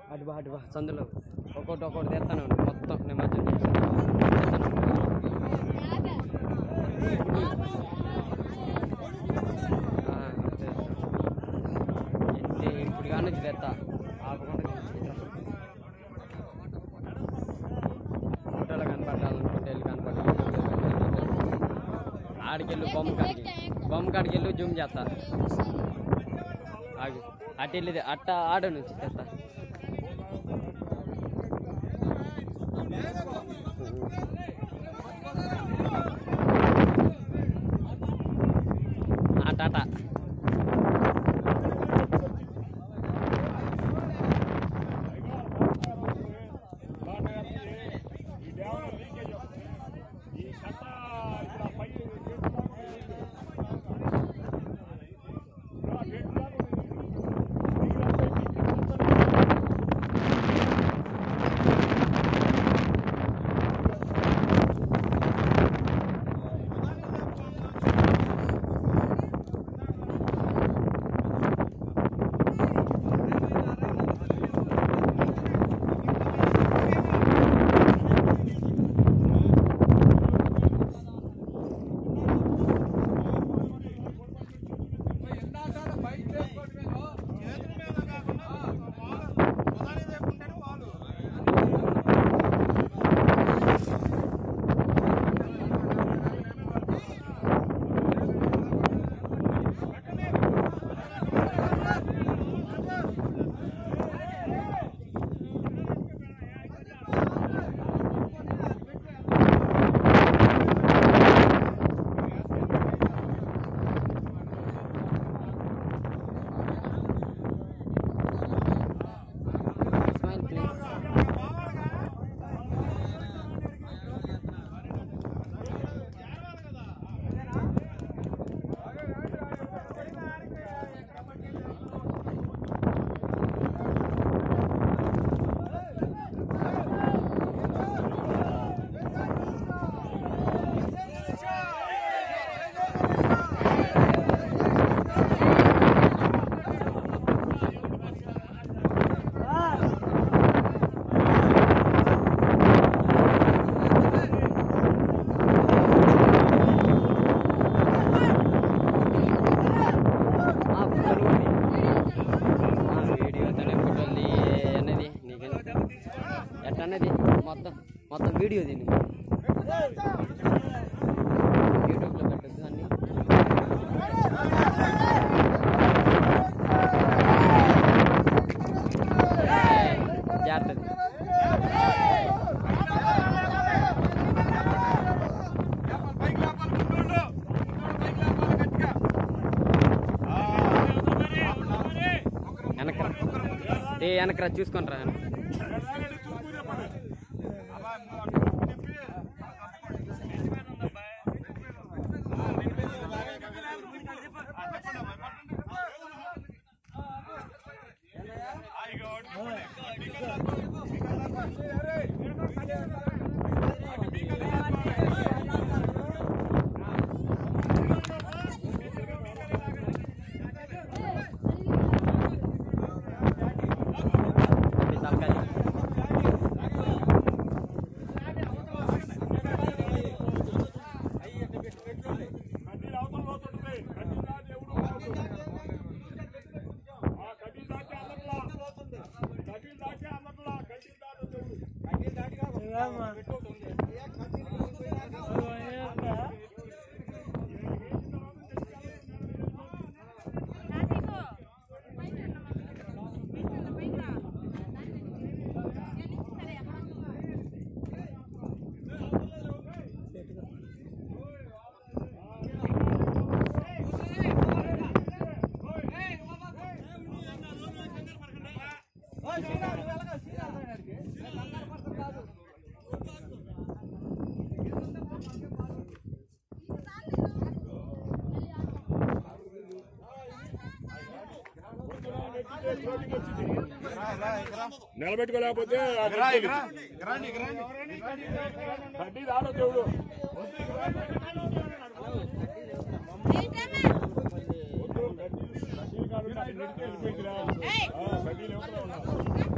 అటు బా అటు బా సందులో ఒక్కొక్కటి ఒక్కొక్కటి తెస్తాను ఉండు మొత్తం నిమజ్జనం చేస్తాను ఆ, అంతే. ఎత్తి ఇప్పుడు కానీ తెస్తా ఆపకుండా ఫోటోలు కనపడాలనుకుంటే వెళ్ళి కనపడాలి ఆడికెళ్ళు బొమ్మ కాడికి బొమ్మ కాడికి వెళ్ళి జూమ్ చేస్తా ఆగు అటు వెళ్ళి అట్ట ఆడ నుంచి తెస్తా ఆ టాటా స్మైల్ ప్లీజ్ ఆ ఫోటోలు ఆ వీడియో తనే ఫోటోలు అన్నది నీకు ఎట్ట అన్నది మొత్తం మొత్తం వీడియో దీన్ని యూట్యూబ్లో పెట్టద్దు అన్ని జాగ్రత్త వెనకరా ఏ వెనకరా చూసుకుంటారా తలకాయ నిలబెట్టుకోలేకపోతే కడ్డీ రాడు దేవుడు కడ్డీలు కాదు, కడ్డీలు కాదు, కడ్డీలు వెళ్ళిపోయిందిరా. ఆ, కడ్డీలు ఎవరో ఉన్నారు.